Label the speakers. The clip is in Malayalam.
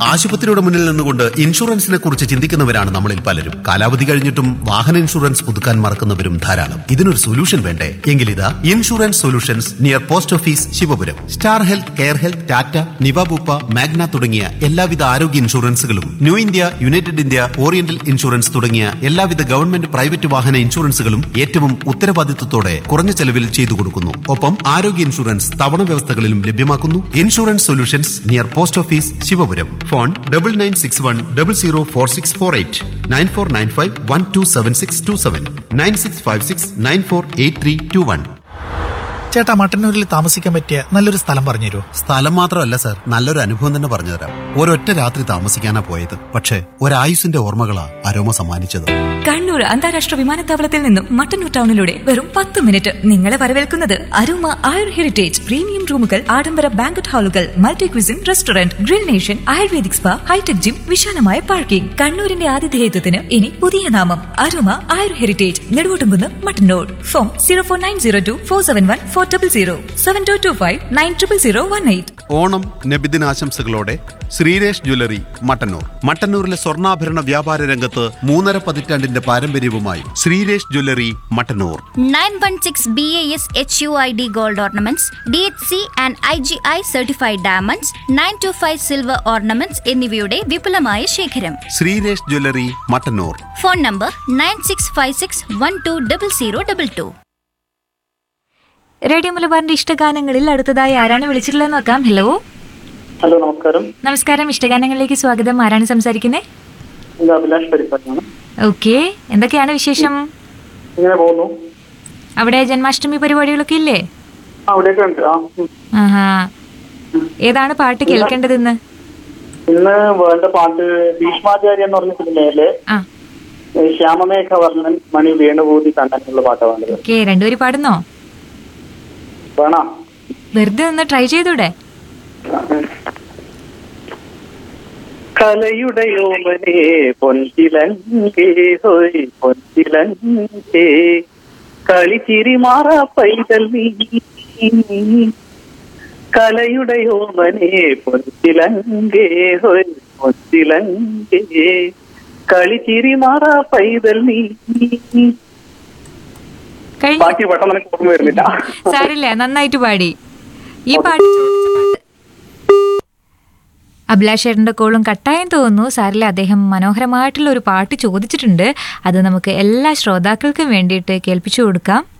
Speaker 1: ആശുപത്രിയുടെ മുന്നിൽ നിന്നുകൊണ്ട് ഇൻഷുറൻസിനെ കുറിച്ച് ചിന്തിക്കുന്നവരാണ് നമ്മളിൽ പലരും കാലാവധി കഴിഞ്ഞിട്ടും വാഹന ഇൻഷുറൻസ് പുതുക്കാൻ മറക്കുന്നവരും ധാരാളം ഇതിനൊരു സൊല്യൂഷൻ വേണ്ടേ എങ്കിലിതാ insurance solutions near post office Sivapuram Star Health Care Health Tata Niva Bupa Magna തുടങ്ങിയ എല്ലാവിധ ആരോഗ്യ ഇൻഷുറൻസുകളും New India United India Oriental insurance തുടങ്ങിയ എല്ലാവിധ ഗവൺമെന്റ് പ്രൈവറ്റ് വാഹന ഇൻഷുറൻസുകളും ഏറ്റവും ഉത്തരവാദിത്വത്തോടെ കുറഞ്ഞ ചെലവിൽ ചെയ്തു കൊടുക്കുന്നു ഒപ്പം ആരോഗ്യ ഇൻഷുറൻസ് തവണ വ്യവസ്ഥകളിലും ലഭ്യമാക്കുന്നു insurance solutions near post office Sivapuram phone double nine six one double zero four six four eight nine four nine five one two seven six two seven nine six five six nine four eight three two one
Speaker 2: ചേട്ടാ മട്ടന്നൂരിൽ താമസിക്കാൻ പറ്റിയ നല്ലൊരു സ്ഥലം പറഞ്ഞു തരുമോ
Speaker 1: സ്ഥലം മാത്രമല്ല സർ നല്ലൊരു അനുഭവം തന്നെ പറഞ്ഞുതരാം ഒരൊറ്റ രാത്രി താമസിക്കാനാ പോയത് പക്ഷേ ഒരായുസിന്റെ ഓർമ്മകളാ അരോമ സമ്മാനിച്ചത്
Speaker 3: കണ്ണൂർ അന്താരാഷ്ട്ര വിമാനത്താവളത്തിൽ നിന്നും മട്ടന്നൂർ ടൗണിലൂടെ വെറും പത്ത് മിനിറ്റ് നിങ്ങളെ വരവേൽക്കുന്നത് അരുമ ആയുർ ഹെറിറ്റേജ് പ്രീമിയം റൂമുകൾ ആഡംബര ബാങ്കറ്റ് ഹാളുകൾ multi cuisine restaurant grill nation ayurvedic spa hi tech gym വിശാലമായ പാർക്കിംഗ് കണ്ണൂരിന്റെ ആതിഥേയത്വത്തിന് ഇനി പുതിയ നാമം Aruma Ayur heritage Neduvottumkunnu Mattannur phone zero four nine zero two four seven one four double zero seven two two five nine triple zero one eight
Speaker 1: Onam നബിദിനാശംസകളോടെ ശ്രീരേഷ് ജ്വല്ലറി മട്ടന്നൂർ മട്ടന്നൂരിലെ സ്വർണ്ണാഭരണ വ്യാപാര രംഗത്ത് മൂന്നര പതിറ്റാണ്ടിന്റെ പാരമ്പര്യവുമായി Sreeresh jewellery Mattannur
Speaker 4: 916 BAS HUID gold ornaments, DHC and IGI certified diamonds, 925 silver ornaments എന്നിവയുടെ വിപുലമായ ശേഖരം
Speaker 1: Sreeresh jewellery Mattannur
Speaker 4: phone number nine six five six one two double zero double two
Speaker 3: radio മലബാറിന്റെ ഇഷ്ടഗാനങ്ങളിൽ അടുത്തതായി ആരാണ് വിളിച്ചിട്ടുള്ളത് നോക്കാം ഹലോ
Speaker 5: ഹലോ നമസ്കാരം
Speaker 3: നമസ്കാരം ഇഷ്ടഗാനങ്ങളിലേക്ക് സ്വാഗതം ആരാണ് സംസാരിക്കുന്നത്
Speaker 5: ഇത് അഭിലാഷ് പരിപാടിയാണ്
Speaker 3: ഓക്കെ എന്തൊക്കെയാണ് വിശേഷം
Speaker 5: ഇങ്ങനെ പോകുന്നു
Speaker 3: അവിടെ ജന്മാഷ്ടമി പരിപാടികളൊക്കെ ഇല്ലേ
Speaker 5: അവിടെയൊക്കെ ഉണ്ട് ആ ഉം.
Speaker 3: ആഹാ ഏതാണ് പാട്ട് കേൾക്കേണ്ടത് ഇന്ന്
Speaker 5: ഇന്ന് വേണ്ട പാട്ട് ഭീഷ്മാചാര്യ എന്ന് പറഞ്ഞ സിനിമയിലെ
Speaker 3: ആ
Speaker 5: ഏ, ശ്യാമമേഘ വർണ്ണൻ മണി വേണുഭൂതി കണ്ണനുള്ള പാട്ടാണ് വേണ്ടത്
Speaker 3: ഓക്കെ രണ്ടുപേരും പാടുന്നോ
Speaker 5: വേണ
Speaker 3: വെറുതെ ഒന്ന് ട്രൈ ചെയ്തൂടെ
Speaker 5: കലയുടെയോമനെ പൊൻകിലങ്കേ ഹോയ് പൊൻകിലങ്കേ കളിച്ചിരി മാറ പൈതൽ നീ കലയുടെയോമനെ പൊൻകിലങ്കേ ഹോയ് പൊൻകിലങ്കേ കളിച്ചിരി മാറ പൈതൽ നീ
Speaker 3: കഴിഞ്ഞു
Speaker 5: ബാക്കി പെട്ടെന്ന് എനിക്ക് ഓർമ്മ വരുന്നില്ല
Speaker 3: സാരില്ല നന്നായിട്ട് പാടി ഈ പാട്ട് ചോദിച്ച പാട്ട് അഭിലാഷേട്ടൻ്റെ കോളും കട്ടായം തോന്നുന്നു സാരില്ല അദ്ദേഹം മനോഹരമായിട്ടുള്ള ഒരു പാട്ട് ചോദിച്ചിട്ടുണ്ട് അത് നമുക്ക് എല്ലാ ശ്രോതാക്കൾക്കും വേണ്ടിയിട്ട് കേൾപ്പിച്ചു കൊടുക്കാം